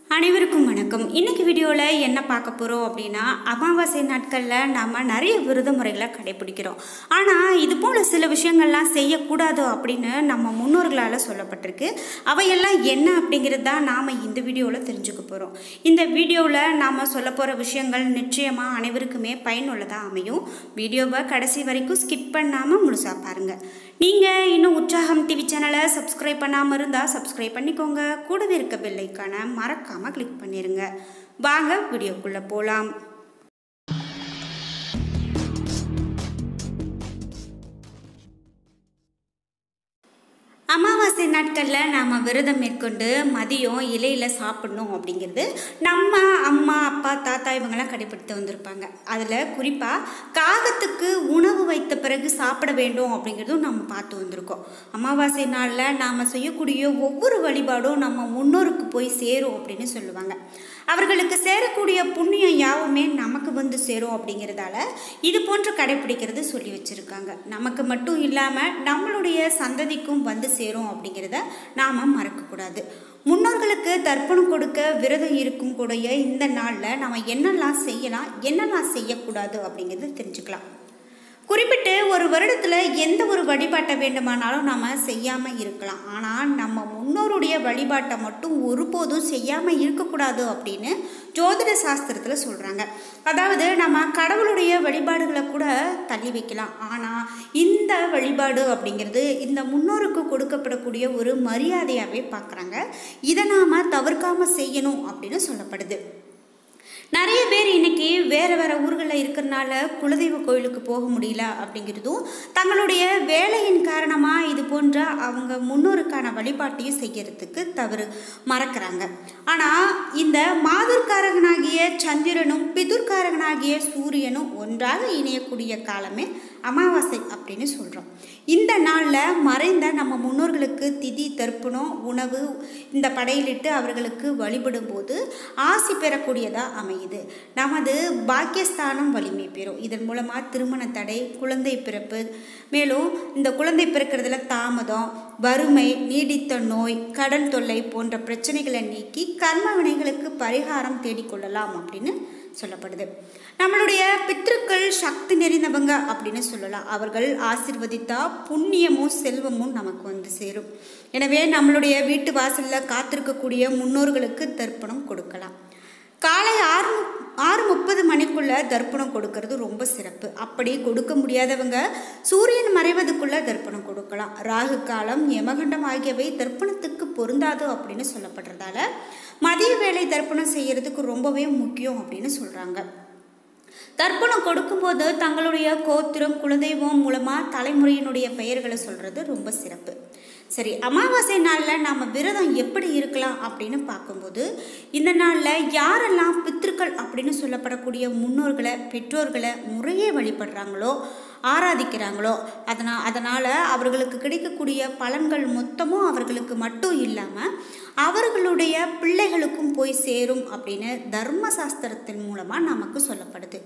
அனைவருக்கும் வணக்கம் இன்னைக்கு வீடியோவில் என்ன பார்க்க போகிறோம் அப்படின்னா அமாவாசை நாட்களில் நாம் நிறைய விரத முறைகளை கடைபிடிக்கிறோம் ஆனால் இது போல் சில விஷயங்கள்லாம் செய்யக்கூடாது அப்படின்னு நம்ம முன்னோர்களால் சொல்லப்பட்டிருக்கு அவையெல்லாம் என்ன அப்படிங்கிறது தான் நாம் இந்த வீடியோவில் தெரிஞ்சுக்க போகிறோம் இந்த வீடியோவில் நாம் சொல்ல போகிற விஷயங்கள் நிச்சயமாக அனைவருக்குமே பயனுள்ளதாக அமையும் வீடியோவை கடைசி வரைக்கும் ஸ்கிப் பண்ணாமல் முழுசாக பாருங்கள் நீங்கள் இன்னும் உற்சாகம் டிவி சேனலை சப்ஸ்கிரைப் பண்ணாமல் இருந்தால் சப்ஸ்கிரைப் பண்ணிக்கோங்க கூடவே இருக்க பெல்லைக்கான மறக்காமல் கிளிக் பண்ணிடுங்க வாங்க வீடியோக்குள்ளே போகலாம் அமாவாசை நாட்களில் நாம் விரதம் மேற்கொண்டு மதியம் இலையில் சாப்பிடணும் அப்படிங்கிறது நம்ம அம்மா அப்பா தாத்தா இவங்கெல்லாம் கடைபிடித்து வந்திருப்பாங்க அதில் குறிப்பாக காகத்துக்கு உணவு வைத்த பிறகு சாப்பிட வேண்டும் அப்படிங்கிறதும் நம்ம பார்த்து வந்திருக்கோம் அமாவாசை நாளில் நாம் செய்யக்கூடிய ஒவ்வொரு வழிபாடும் நம்ம முன்னோருக்கு போய் சேரும் அப்படின்னு சொல்லுவாங்க அவர்களுக்கு சேரக்கூடிய புண்ணியம் யாவுமே நமக்கு வந்து சேரும் அப்படிங்கிறதால இது போன்று கடைபிடிக்கிறது சொல்லி வச்சுருக்காங்க நமக்கு மட்டும் இல்லாமல் நம்மளுடைய சந்ததிக்கும் வந்து சேரும் அப்படிங்கிறத நாம் மறக்கக்கூடாது முன்னோர்களுக்கு தர்ப்பணம் கொடுக்க விரதம் இருக்கும் கூடிய இந்த நாளில் நம்ம என்னெல்லாம் செய்யலாம் என்னெல்லாம் செய்யக்கூடாது அப்படிங்கிறது தெரிஞ்சுக்கலாம் குறிப்பிட்டு ஒரு வருடத்தில் எந்த ஒரு வழிபாட்டை வேண்டுமானாலும் நாம் செய்யாமல் இருக்கலாம் ஆனால் நம்ம முன்னோருடைய வழிபாட்டை மட்டும் ஒருபோதும் செய்யாமல் இருக்கக்கூடாது அப்படின்னு ஜோதிட சாஸ்திரத்தில் சொல்கிறாங்க அதாவது நம்ம கடவுளுடைய வழிபாடுகளை கூட தள்ளி வைக்கலாம் ஆனால் இந்த வழிபாடு அப்படிங்கிறது இந்த முன்னோருக்கு கொடுக்கப்படக்கூடிய ஒரு மரியாதையாகவே பார்க்குறாங்க இதை நாம் தவிர்க்காமல் செய்யணும் அப்படின்னு சொல்லப்படுது நிறைய பேர் இன்னைக்கு வேறு வேறு ஊர்களில் இருக்கிறனால குலதெய்வ கோயிலுக்கு போக முடியல அப்படிங்கிறதும் தங்களுடைய வேலையின் காரணமாக இது போன்ற அவங்க முன்னோருக்கான வழிபாட்டையும் செய்யறதுக்கு தவறு மறக்கிறாங்க ஆனால் இந்த மாதுர்காரகனாகிய சந்திரனும் பிதுர்காரகனாகிய சூரியனும் ஒன்றாக இணையக்கூடிய காலமே அமாவாசை அப்படின்னு சொல்கிறோம் இந்த நாளில் மறைந்த நம்ம முன்னோர்களுக்கு திதி தர்ப்பணம் உணவு இந்த படையிலிட்டு அவர்களுக்கு வழிபடும் போது ஆசி பெறக்கூடியதாக அமையுது நமது பாக்கியஸ்தானம் வலிமை பெறும் இதன் மூலமாக திருமண தடை குழந்தை பிறப்பு மேலும் இந்த குழந்தை பிறக்கிறதுல தாமதம் வறுமை நீடித்த நோய் கடன் தொல்லை போன்ற பிரச்சனைகளை நீக்கி கர்ம வினைகளுக்கு பரிகாரம் தேடிக்கொள்ளலாம் அப்படின்னு சொல்லப்படுது நம்மளுடைய பித்ருக்கள் சக்தி நிறைந்தவங்க அப்படின்னு சொல்லலாம் அவர்கள் ஆசிர்வதித்தா புண்ணியமும் செல்வமும் நமக்கு வந்து சேரும் எனவே நம்மளுடைய வீட்டு வாசலில் காத்திருக்கக்கூடிய முன்னோர்களுக்கு தர்ப்பணம் கொடுக்கலாம் காலை ஆறு ஆறு முப்பது மணிக்குள்ளே தர்ப்பணம் கொடுக்கறது ரொம்ப சிறப்பு அப்படி கொடுக்க முடியாதவங்க சூரியன் மறைவதுக்குள்ளே தர்ப்பணம் கொடுக்கலாம் ராகு காலம் யமகண்டம் ஆகியவை தர்ப்பணத்துக்கு பொருந்தாது அப்படின்னு சொல்லப்படுறதால மதிய வேலை தர்ப்பணம் செய்யறதுக்கு ரொம்பவே முக்கியம் அப்படின்னு சொல்கிறாங்க தர்ப்பணம் கொடுக்கும்போது தங்களுடைய கோத்திரம் குலதெய்வம் மூலமாக தலைமுறையினுடைய பெயர்களை சொல்கிறது ரொம்ப சிறப்பு சரி அமாவாசை நாளில் நாம் விரதம் எப்படி இருக்கலாம் அப்படின்னு பார்க்கும்போது இந்த நாளில் யாரெல்லாம் பித்திருக்கள் அப்படின்னு சொல்லப்படக்கூடிய முன்னோர்களை பெற்றோர்களை முறையே வழிபடுறாங்களோ ஆராதிக்கிறாங்களோ அதனால் அதனால் அவர்களுக்கு கிடைக்கக்கூடிய பலன்கள் மொத்தமும் அவர்களுக்கு மட்டும் இல்லாமல் அவர்களுடைய பிள்ளைகளுக்கும் போய் சேரும் அப்படின்னு தர்ம சாஸ்திரத்தின் மூலமாக நமக்கு சொல்லப்படுது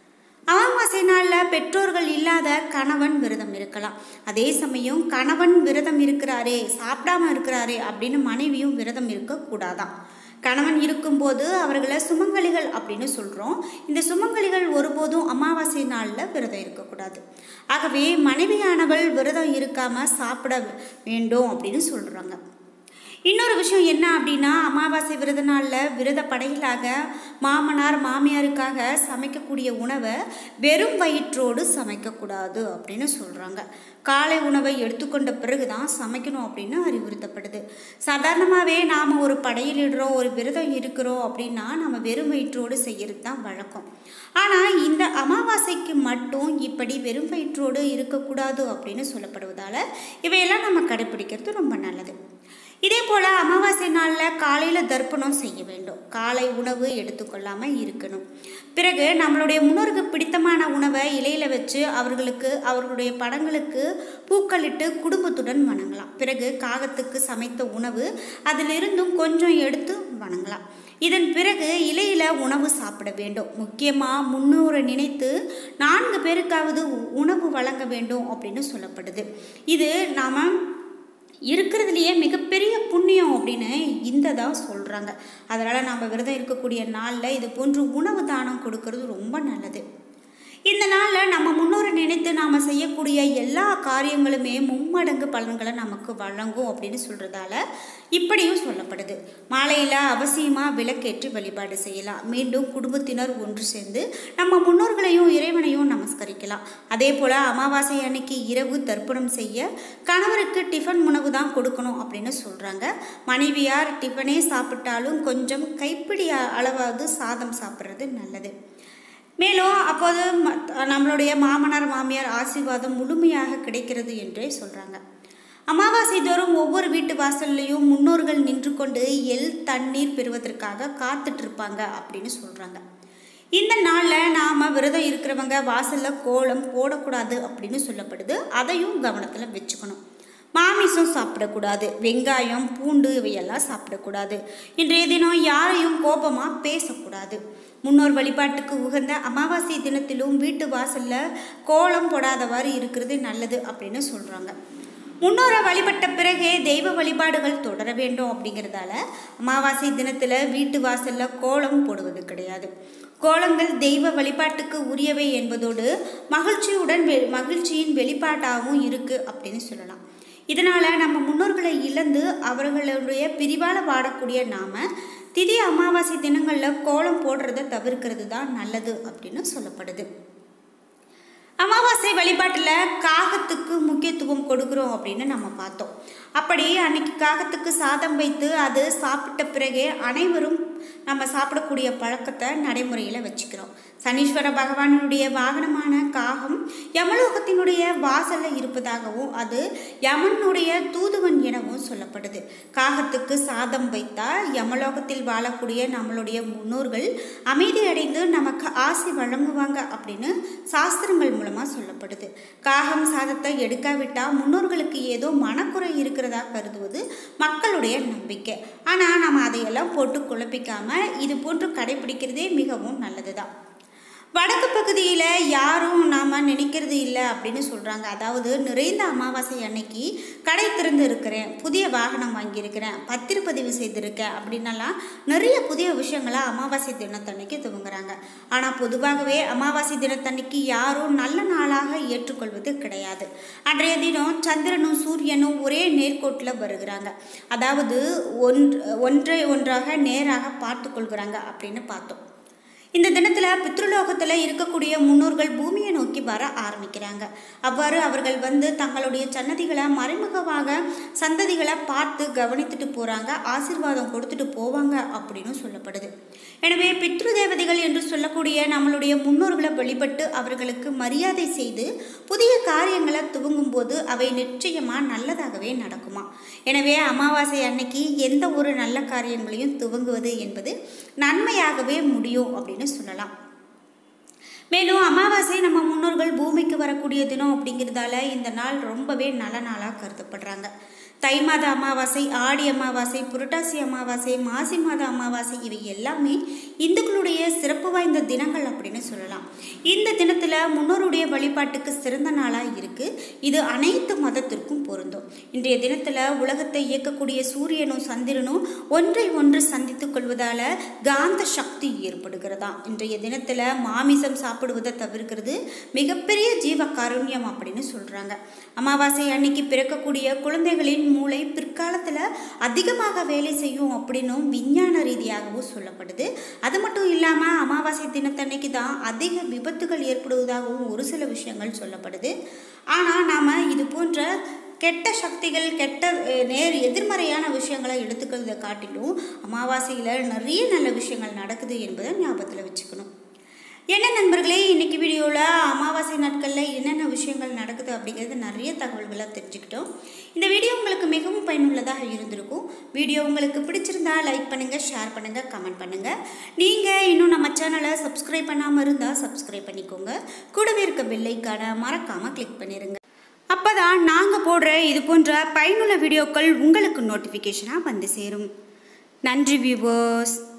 அமாவாசை நாளில் பெற்றோர்கள் இல்லாத கணவன் விரதம் இருக்கலாம் அதே சமயம் கணவன் விரதம் இருக்கிறாரே சாப்பிடாம இருக்கிறாரே அப்படின்னு மனைவியும் விரதம் இருக்கக்கூடாதான் கணவன் இருக்கும்போது அவர்களை சுமங்கலிகள் அப்படின்னு சொல்கிறோம் இந்த சுமங்கலிகள் ஒருபோதும் அமாவாசை நாளில் விரதம் இருக்கக்கூடாது ஆகவே மனைவியானவள் விரதம் இருக்காமல் சாப்பிட வேண்டும் அப்படின்னு சொல்கிறாங்க இன்னொரு விஷயம் என்ன அப்படின்னா அமாவாசை விரத நாளில் விரத படையிலாக மாமனார் மாமியாருக்காக சமைக்கக்கூடிய உணவை வெறும் வயிற்றோடு சமைக்கக்கூடாது அப்படின்னு சொல்கிறாங்க காலை உணவை எடுத்துக்கொண்ட பிறகு தான் சமைக்கணும் அப்படின்னு அறிவுறுத்தப்படுது சாதாரணமாகவே நாம் ஒரு படையில் இடுறோம் ஒரு விரதம் இருக்கிறோம் அப்படின்னா நம்ம வெறும் வயிற்றோடு செய்கிறது தான் வழக்கம் ஆனால் இந்த அமாவாசைக்கு மட்டும் இப்படி வெறும் வயிற்றோடு இருக்கக்கூடாது அப்படின்னு சொல்லப்படுவதால் இவையெல்லாம் நம்ம கடைப்பிடிக்கிறது ரொம்ப நல்லது இதே போல் அமாவாசை நாளில் காலையில் தர்ப்பணம் செய்ய வேண்டும் காலை உணவு எடுத்துக்கொள்ளாமல் இருக்கணும் பிறகு நம்மளுடைய முன்னோருக்கு பிடித்தமான உணவை இலையில் வச்சு அவர்களுக்கு அவர்களுடைய படங்களுக்கு பூக்களிட்டு குடும்பத்துடன் வணங்கலாம் பிறகு காகத்துக்கு சமைத்த உணவு அதிலிருந்தும் கொஞ்சம் எடுத்து வணங்கலாம் இதன் பிறகு இலையில் உணவு சாப்பிட வேண்டும் முக்கியமாக முன்னோரை நினைத்து நான்கு பேருக்காவது உணவு வழங்க வேண்டும் அப்படின்னு சொல்லப்படுது இது நாம் இருக்கிறதுலையே மிகப்பெரிய புண்ணியம் அப்படின்னு இந்த தான் சொல்கிறாங்க அதனால் நம்ம விரதம் இருக்கக்கூடிய நாளில் இது போன்று உணவு தானம் கொடுக்கறது ரொம்ப நல்லது இந்த நாளில் நம்ம முன்னோரை நினைத்து நாம் செய்யக்கூடிய எல்லா காரியங்களுமே மும்மடங்கு பலன்களை நமக்கு வழங்கும் அப்படின்னு சொல்கிறதால இப்படியும் சொல்லப்படுது மாலையில் அவசியமாக விளக்கேற்றி வழிபாடு செய்யலாம் மீண்டும் குடும்பத்தினர் ஒன்று சேர்ந்து நம்ம முன்னோர்களையும் இறைவனையும் நமஸ்கரிக்கலாம் அதே போல் அமாவாசை அன்னைக்கு இரவு தர்ப்பணம் செய்ய கணவருக்கு டிஃபன் உணவு தான் கொடுக்கணும் அப்படின்னு சொல்கிறாங்க மனைவியார் டிஃபனே சாப்பிட்டாலும் கொஞ்சம் கைப்பிடி அளவாவது சாதம் சாப்பிட்றது நல்லது மேலும் அப்போது நம்மளுடைய மாமனார் மாமியார் ஆசீர்வாதம் முழுமையாக கிடைக்கிறது என்றே சொல்கிறாங்க அமாவாசை தோறும் ஒவ்வொரு வீட்டு வாசல்லையும் முன்னோர்கள் நின்று கொண்டு எல் தண்ணீர் பெறுவதற்காக காத்துட்ருப்பாங்க அப்படின்னு சொல்கிறாங்க இந்த நாளில் நாம் விரதம் இருக்கிறவங்க வாசலில் கோலம் போடக்கூடாது அப்படின்னு சொல்லப்படுது அதையும் கவனத்தில் வச்சுக்கணும் மாமிசம் சாப்பிடக்கூடாது வெங்காயம் பூண்டு இவையெல்லாம் சாப்பிடக்கூடாது இன்றைய தினம் யாரையும் கோபமாக பேசக்கூடாது முன்னோர் வழிபாட்டுக்கு உகந்த அமாவாசை தினத்திலும் வீட்டு வாசலில் கோலம் போடாதவாறு இருக்கிறது நல்லது அப்படின்னு சொல்கிறாங்க முன்னோரை வழிபட்ட பிறகே தெய்வ வழிபாடுகள் தொடர வேண்டும் அப்படிங்கிறதால அமாவாசை தினத்தில் வீட்டு வாசலில் கோலம் போடுவது கிடையாது கோலங்கள் தெய்வ வழிபாட்டுக்கு உரியவை என்பதோடு மகிழ்ச்சியுடன் வெ மகிழ்ச்சியின் வெளிப்பாட்டாகவும் இருக்குது அப்படின்னு சொல்லலாம் இதனால் நம்ம முன்னோர்களை இழந்து அவர்களுடைய பிரிவால் வாடக்கூடிய நாம் திதி அமாவாசை தினங்களில் கோலம் போடுறத தவிர்க்கிறது தான் நல்லது அப்படின்னு சொல்லப்படுது அமாவாசை வழிபாட்டில் காகத்துக்கு முக்கியத்துவம் கொடுக்குறோம் அப்படின்னு நம்ம பார்த்தோம் அப்படி அன்னைக்கு காகத்துக்கு சாதம் வைத்து அது சாப்பிட்ட பிறகே அனைவரும் நம்ம சாப்பிடக்கூடிய பழக்கத்தை நடைமுறையில் வச்சுக்கிறோம் சனீஸ்வர பகவானுடைய வாகனமான காகம் யமலோகத்தினுடைய வாசலில் இருப்பதாகவும் அது யமனுடைய தூதுவன் எனவும் சொல்லப்படுது காகத்துக்கு சாதம் வைத்தால் யமலோகத்தில் வாழக்கூடிய நம்மளுடைய முன்னோர்கள் அமைதி அடைந்து நமக்கு ஆசை வழங்குவாங்க அப்படின்னு சாஸ்திரங்கள் மூலமாக சொல்லப்படுது காகம் சாதத்தை எடுக்காவிட்டால் முன்னோர்களுக்கு ஏதோ மனக்குறை இருக்கிறதா கருதுவது மக்களுடைய நம்பிக்கை ஆனால் நம்ம அதையெல்லாம் போட்டு குழப்பிக்காமல் இது போன்று கடைபிடிக்கிறதே மிகவும் நல்லது தான் வடக்கு பகுதியில் யாரும் நாம் நினைக்கிறது இல்லை அப்படின்னு சொல்கிறாங்க அதாவது நிறைந்த அமாவாசை அன்னைக்கு கடை திறந்து இருக்கிறேன் புதிய வாகனம் வாங்கியிருக்கிறேன் பத்திரப்பதிவு செய்திருக்கேன் அப்படின்னலாம் நிறைய புதிய விஷயங்களை அமாவாசை தினத்தன்னைக்கு துவங்குறாங்க ஆனால் பொதுவாகவே அமாவாசை தினத்தன்னைக்கு யாரும் நல்ல நாளாக ஏற்றுக்கொள்வது கிடையாது அன்றைய தினம் சந்திரனும் சூரியனும் ஒரே நேர்கோட்டில் வருகிறாங்க அதாவது ஒன்று ஒன்றை ஒன்றாக நேராக பார்த்து கொள்கிறாங்க அப்படின்னு பார்த்தோம் இந்த தினத்தில் பித்ருலோகத்தில் இருக்கக்கூடிய முன்னோர்கள் பூமியை நோக்கி வர ஆரம்பிக்கிறாங்க அவ்வாறு அவர்கள் வந்து தங்களுடைய சன்னதிகளை மறைமுகமாக சந்ததிகளை பார்த்து கவனித்துட்டு போகிறாங்க ஆசீர்வாதம் கொடுத்துட்டு போவாங்க அப்படின்னு சொல்லப்படுது எனவே பித்ரு தேவதைகள் என்று சொல்லக்கூடிய நம்மளுடைய முன்னோர்களை வழிபட்டு அவர்களுக்கு மரியாதை செய்து புதிய காரியங்களை துவங்கும் போது அவை நிச்சயமாக நல்லதாகவே நடக்குமா எனவே அமாவாசை அன்னைக்கு எந்த ஒரு நல்ல காரியங்களையும் துவங்குவது என்பது நன்மையாகவே முடியும் அப்படின்னு சொல்லலாம் மேலும் அமாவாசை நம்ம முன்னோர்கள் பூமிக்கு வரக்கூடிய தினம் அப்படிங்கிறதால இந்த நாள் ரொம்பவே நல்ல நாளாக கருதப்படுறாங்க தை மாத அமாவாசை ஆடி அமாவாசை புரட்டாசி அமாவாசை மாசி மாத அமாவாசை இவை எல்லாமே இந்துக்களுடைய சிறப்பு வாய்ந்த தினங்கள் அப்படின்னு சொல்லலாம் இந்த தினத்தில் முன்னோருடைய வழிபாட்டுக்கு சிறந்த நாளாக இருக்குது இது அனைத்து மதத்திற்கும் பொருந்தும் இன்றைய தினத்தில் உலகத்தை இயக்கக்கூடிய சூரியனும் சந்திரனும் ஒன்றை ஒன்று சந்தித்துக் கொள்வதால் காந்த சக்தி ஏற்படுகிறதா இன்றைய தினத்தில் மாமிசம் சாப்பிடுவதை தவிர்க்கிறது மிகப்பெரிய ஜீவ காருண்யம் அப்படின்னு சொல்கிறாங்க அமாவாசை அன்னைக்கு பிறக்கக்கூடிய குழந்தைகளின் மூளை பிற்காலத்தில் அதிகமாக வேலை செய்யும் அப்படின்னும் விஞ்ஞான ரீதியாகவும் சொல்லப்படுது அது மட்டும் இல்லாமல் அமாவாசை தினத்தன்னைக்கு தான் அதிக விபத்துகள் ஏற்படுவதாகவும் ஒரு சில விஷயங்கள் சொல்லப்படுது ஆனால் நாம் இது போன்ற கெட்ட சக்திகள் கெட்ட அஹ், நேர் எதிர்மறையான விஷயங்களை எடுத்துக்கிறத காட்டிலும் அமாவாசையில் நிறைய நல்ல விஷயங்கள் நடக்குது என்பதை ஞாபகத்தில் வச்சுக்கணும் என்ன நண்பர்களே இன்னைக்கு வீடியோவில் அமாவாசை நாட்களில் என்னென்ன விஷயங்கள் நடக்குது அப்படிங்கிறது நிறைய தகவல்களை தெரிஞ்சுக்கிட்டோம் இந்த வீடியோ உங்களுக்கு மிகவும் பயனுள்ளதாக இருந்திருக்கும் வீடியோ உங்களுக்கு பிடிச்சிருந்தா லைக் பண்ணுங்கள் ஷேர் பண்ணுங்கள் கமெண்ட் பண்ணுங்கள் நீங்கள் இன்னும் நம்ம சேனலை சப்ஸ்கிரைப் பண்ணாமல் இருந்தால் சப்ஸ்கிரைப் பண்ணிக்கோங்க கூடவே இருக்க பெல்லைக்கான மறக்காமல் கிளிக் பண்ணிடுங்க அப்போ தான் நாங்கள் போடுற இது போன்ற பயனுள்ள வீடியோக்கள் உங்களுக்கு நோட்டிஃபிகேஷனாக வந்து சேரும் நன்றி வியூவர்ஸ்